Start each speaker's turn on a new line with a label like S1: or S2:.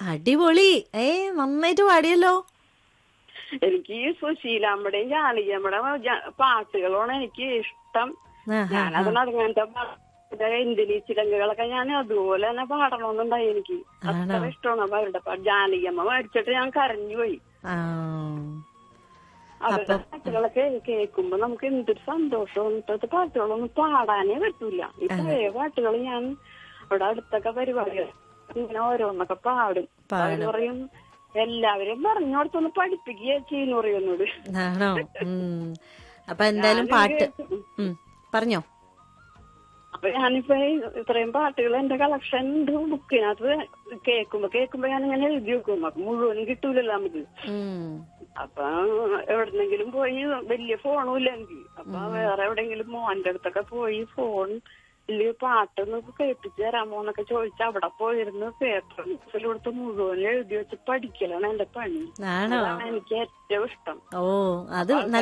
S1: അടിപൊളി ഏ നന്നായിട്ട് പാടിയല്ലോ
S2: എനിക്ക് ഈ സുശീലാമ്മയുടെയും ജാനകിയമ്മയുടെ ജ- പാട്ടുകളാണ് എനിക്ക് ഇഷ്ടം
S1: ആ, ആ,
S2: ഞാനതിന് അങ്ങനത്തെ ഇന്ത്യലി ചിലങ്കുകളൊക്കെ ഞാൻ അതുപോലെ തന്നെ പാടണമെന്നുണ്ടായി എനിക്ക് അത്ര ഇഷ്ടമാണ് അപ്പൊ അവരുടെ പാട്ട് ജാനകിയമ്മ മേടിച്ചിട്ട് ഞാൻ കരഞ്ഞുപോയി
S1: ആ.
S2: അവരുടെ പാട്ടുകളൊക്കെ കേൾക്കുമ്പോ നമുക്ക് എന്തൊരു സന്തോഷവും ഇപ്പോഴത്തെ പാട്ടുകളൊന്നും പാടാനേ പറ്റൂല ഈ പഴയ പാട്ടുകൾ ഞാൻ ഇവിടെ അടുത്തൊക്കെ പരിപാടികൾ ഇങ്ങനെ ഓരോന്നൊക്കെ പാടും അവര് പറയും എല്ലാവരും പറഞ്ഞു കൊടുത്തൊന്ന് പഠിപ്പിക്കുക ചെയ്യുന്നു പറയും എന്നോട്
S1: ആണോ ഉം. അപ്പൊ എന്തായാലും പാട്ട് ഉം. പറഞ്ഞോ
S2: അപ്പൊ ഞാനിപ്പോ ഈ ഇത്രയും പാട്ടുകൾ എന്റെ കളക്ഷൻ ഉണ്ട് ബുക്കിനകത്ത് കേൾക്കുമ്പോ കേൾക്കുമ്പോ ഞാൻ ഇങ്ങനെ എഴുതി വെക്കും അപ്പൊ മുഴുവനും കിട്ടൂലല്ലോ നമുക്ക്
S1: ഉം.
S2: അപ്പൊ എവിടെന്നെങ്കിലും പോയി വലിയ ഫോണും ഇല്ല എനിക്ക് അപ്പൊ വേറെ എവിടെങ്കിലും മോന്റെ അടുത്തൊക്കെ പോയി ഫോൺ ഇല്ല പാട്ടൊന്ന് കേൾപ്പിച്ച് തരാമോ എന്നൊക്കെ ചോദിച്ചാൽ അവിടെ പോയിരുന്ന് പേപ്പർ കൊടുത്ത് മുഴുവൻ എഴുതി വെച്ച് പഠിക്കലാണ് എന്റെ പണി
S1: ആണോ
S2: അതാണ് എനിക്ക് ഏറ്റവും ഇഷ്ടം
S1: ഓ അത്